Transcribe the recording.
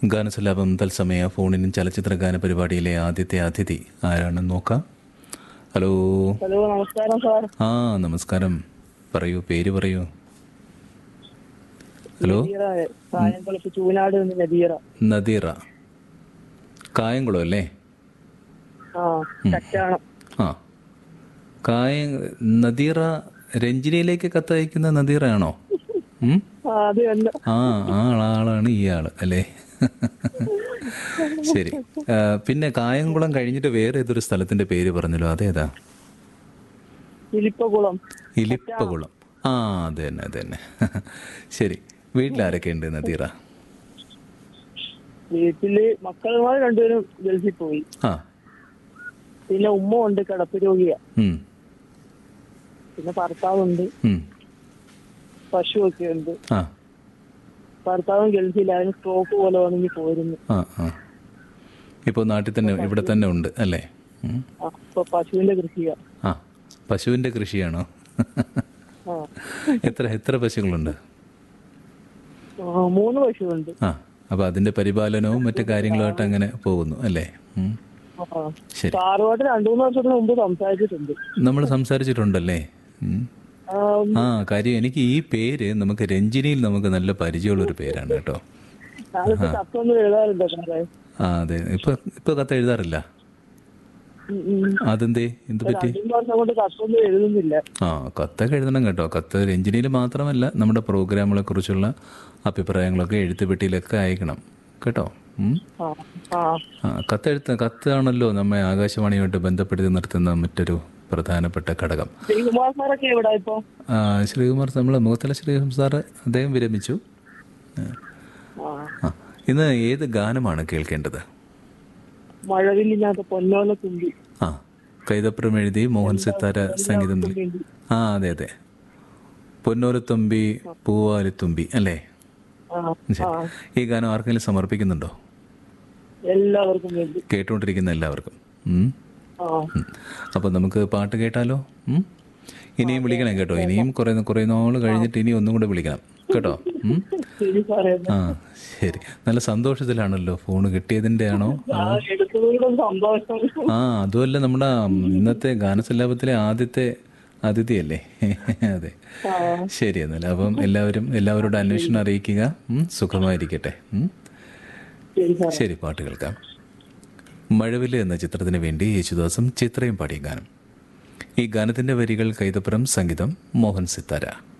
ഗാനസലാപം തത്സമയ ഫോണിനും ചലച്ചിത്ര ഗാന പരിപാടിയിലെ ആദ്യത്തെ അതിഥി ആരാണെന്ന് നോക്കാം ഹലോ ഹലോ നമസ്കാരം സാർ ആ നമസ്കാരം പറയൂ പേര് പറയൂ ഹലോ നദീറ കായംകുളത്ത് ചൂനാട് നിന്ന് നദീറ നദീറ കായംകുളം അല്ലേ ആ കറ്റാണം ആ കായ നദീറ രഞ്ജിനിയിലേക്ക് കത്തയക്കുന്ന നദീറ ആണോ ഉം? ആ അത് തന്നെ ആ ആ ആളാണ് ഈ ആള് അല്ലേ ശരി ആ, പിന്നെ കായംകുളം കഴിഞ്ഞിട്ട് വേറെ ഏതൊരു സ്ഥലത്തിന്റെ പേര് പറഞ്ഞല്ലോ അതേതാ ഇലിപ്പകുളം ഇലിപ്പകുളം ആ അത് തന്നെ അത് തന്നെ ശരി വീട്ടിലാരൊക്കെ ഉണ്ട് നദീറ വീട്ടില് മക്കളുമാർ രണ്ടുപേരും ഗൾഫിൽ പോയി ആ പിന്നെ ഉമ്മ ഉണ്ട് കിടപ്പ് രോഗിയാ ഉം, പിന്നെ ഭർത്താവുണ്ട് ഉം, പശുവൊക്കെ ഉണ്ട് ആ ഭർത്താവും ഗൾഫിൽ അതിന് സ്ട്രോക്ക് പോലെ വന്നെങ്കിൽ പോയിരുന്നു ആ ആ ഇപ്പോൾ നാട്ടിൽ തന്നെ ഇവിടെ തന്നെ ഉണ്ട് അല്ലേ ഉം. ആ, ഇപ്പൊ പശുവിന്റെ കൃഷിയാ ആ പശുവിൻ്റെ കൃഷിയാണോ ആ എത്ര എത്ര പശുക്കളുണ്ട് ആ, മൂന്ന് പശുവുണ്ട് ആ അപ്പോൾ അതിൻ്റെ പരിപാലനവും മറ്റു കാര്യങ്ങളുമായിട്ട് അങ്ങനെ പോകുന്നു അല്ലേ ഉം. ആ ശരി സാറുമായിട്ട് രണ്ടു മൂന്ന് വർഷത്തിന് മുമ്പ് സംസാരിച്ചിട്ടുണ്ട് നമ്മൾ സംസാരിച്ചിട്ടുണ്ടല്ലേ ഉം. ആ, ആ കാര്യം എനിക്ക് ഈ പേര് നമുക്ക് രഞ്ജിനിയിൽ നമുക്ക് നല്ല പരിചയമുള്ള ഒരു പേരാണ് കേട്ടോ ഞാനിപ്പോ കത്തൊന്നും എഴുതാറുണ്ടോ സാറേ ആ അതെ ഇപ്പൊ ഇപ്പൊ കത്ത് എഴുതാറില്ല ഉം, ഉം. അതെന്തേ എന്ത് പറ്റി രണ്ടു മൂന്ന് വർഷം കൊണ്ട് കത്തൊന്നും എഴുതുന്നില്ല ആ കത്തൊക്കെ എഴുതണം കേട്ടോ കത്ത് രഞ്ജിനിയിൽ മാത്രമല്ല നമ്മുടെ പ്രോഗ്രാമുകളെ കുറിച്ചുള്ള അഭിപ്രായങ്ങളൊക്കെ എഴുത്തുപെട്ടിയിലൊക്കെ അയക്കണം കേട്ടോ ഉം. ആ ആ ആ കത്തെഴുത്ത് കത്താണല്ലോ നമ്മെ ആകാശവാണിയുമായിട്ട് ബന്ധപ്പെടുത്തി നിർത്തുന്ന മറ്റൊരു പ്രധാനപ്പെട്ട ഘടകം ശ്രീകുമാർ സാറൊക്കെ എവിടെ ഇപ്പൊ ആ, ശ്രീകുമാർ നമ്മൾ മുഖത്തല ശ്രീകുമാർ സാറ് അദ്ദേഹം വിരമിച്ചു ആ ആ ഇന്ന് ഏത് ഗാനമാണ് കേൾക്കേണ്ടത് മഴവില്ലിനകത്ത് പൊന്നോല തുമ്പി ആ കൈതപ്രം എഴുതി മോഹൻ സിത്താര സംഗീതം നൽകി. തുമ്പി. ആ അതെ അതെ പൊന്നോലത്തുമ്പി പൂവാലിത്തുമ്പി അല്ലേ ആ ശരി. ഈ ഗാനം ആർക്കെങ്കിലും സമർപ്പിക്കുന്നുണ്ടോ എല്ലാവർക്കും വേണ്ടി കേട്ടുകൊണ്ടിരിക്കുന്ന എല്ലാവർക്കും ഉം. ആ ഉം. അപ്പോൾ നമുക്ക് പാട്ട് കേട്ടാലോ ഉം? ഇനിയും വിളിക്കണം കേട്ടോ ഇനിയും കുറേ കുറേ നാൾ കഴിഞ്ഞിട്ട് ഇനി ഒന്നും കൂടെ വിളിക്കണം കേട്ടോ ഉം? ശരി സാറേ ആ ശരി നല്ല സന്തോഷത്തിലാണല്ലോ ഫോൺ കിട്ടിയതിൻ്റെ ആണോ ആ എടുത്തതുകൊണ്ടും സന്തോഷം ആ അതുമല്ല നമ്മുടെ ഇന്നത്തെ ഗാനസല്ലാപത്തിലെ ആദ്യത്തെ അതിഥിയല്ലേ അതെ ആ ശരി എന്നാൽ അപ്പം എല്ലാവരും എല്ലാവരോടും അന്വേഷണം അറിയിക്കുക ഉം, സുഖമായിരിക്കട്ടെ ഉം. ശരി സാറേ ശരി പാട്ട് കേൾക്കാം മഴവില് എന്ന ചിത്രത്തിന് വേണ്ടി യേശുദാസും ചിത്രയും പാടിയ ഗാനം ഈ ഗാനത്തിന്റെ വരികൾ കൈതപ്പുറം സംഗീതം മോഹൻ സിത്താര